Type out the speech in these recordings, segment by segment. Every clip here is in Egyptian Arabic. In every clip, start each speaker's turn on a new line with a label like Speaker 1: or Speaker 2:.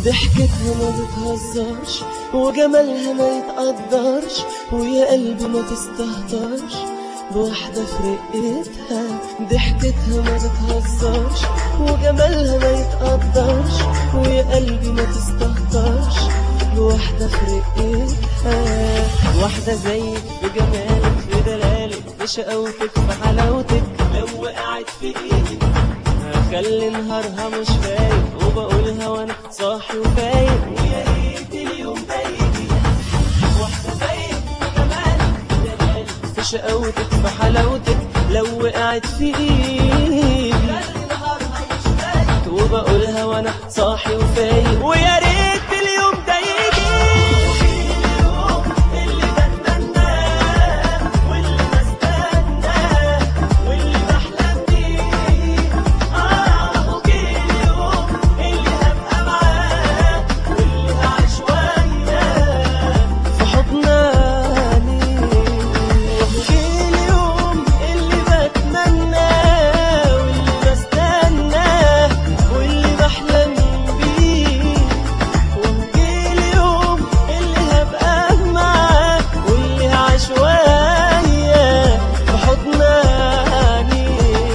Speaker 1: ضحكتها ما بتهزرش وجمالها ما يتقدرش ويا قلبي ما تستهترش بواحدة في رقتها ضحكتها ما بتهزرش وجمالها ما يتقدرش ويا قلبي ما تستهترش بواحدة في رقتها واحدة زيك بجمالك في دلالك في شقاوتك في حلاوتك لو وقعت في ايدك هخلي نهارها مش فايق وبقولها وانا صاحي وفايق ويا ريت اليوم ده يجي واحدة زيك بجمالك في دلالك في شقاوتك في حلاوتك لو وقعت في ايدي خلي نهارها مش فايق وبقولها وانا صاحي وفايق ويا ريت اليوم ده يجي اليوم اللي بتمناه واللي بستناه واللي بحلم بيه اه وجه اليوم اللي هبقى معاه واللي هعيش وياه في حضناني وجه اليوم اللي بتمناه واللي بستناه واللي بحلم بيه وجه اليوم اللي هبقى معاه واللي هعيش وياه في حضناني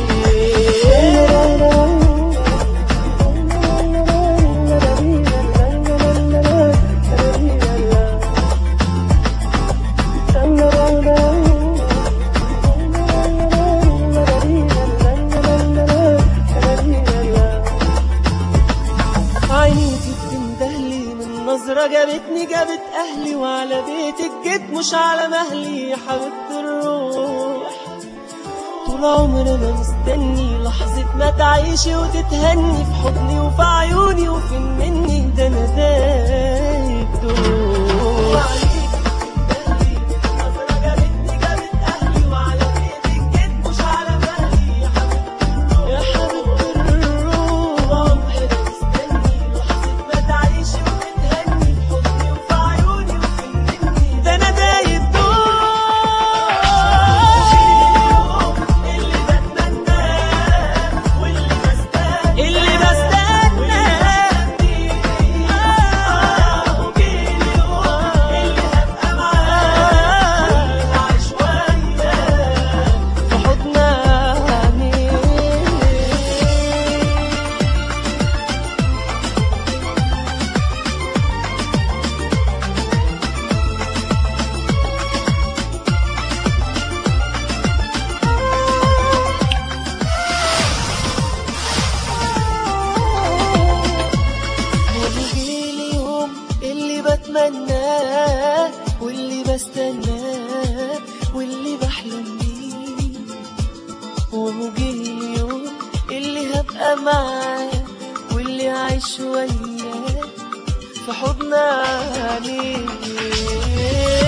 Speaker 1: عينيكي بتندهلي من نظرة جابتني جابت أهلي وعلى بيتك جيت مش على مهلي يا حبيبة الروح طول عمري انا مستني لحظة ما تعيشي وتتهني في حضني وفي عيوني وفين مني ده انا دايب دوب يا حبيبة الروح ده انا دايب دوب اللي بستنى في حضناني ويجي لي يوم اللي بتمناه واللي بستناه واللي بحلم بيه ويجي لي يوم اللي هبقى معاه واللي عايش وياه في حضناني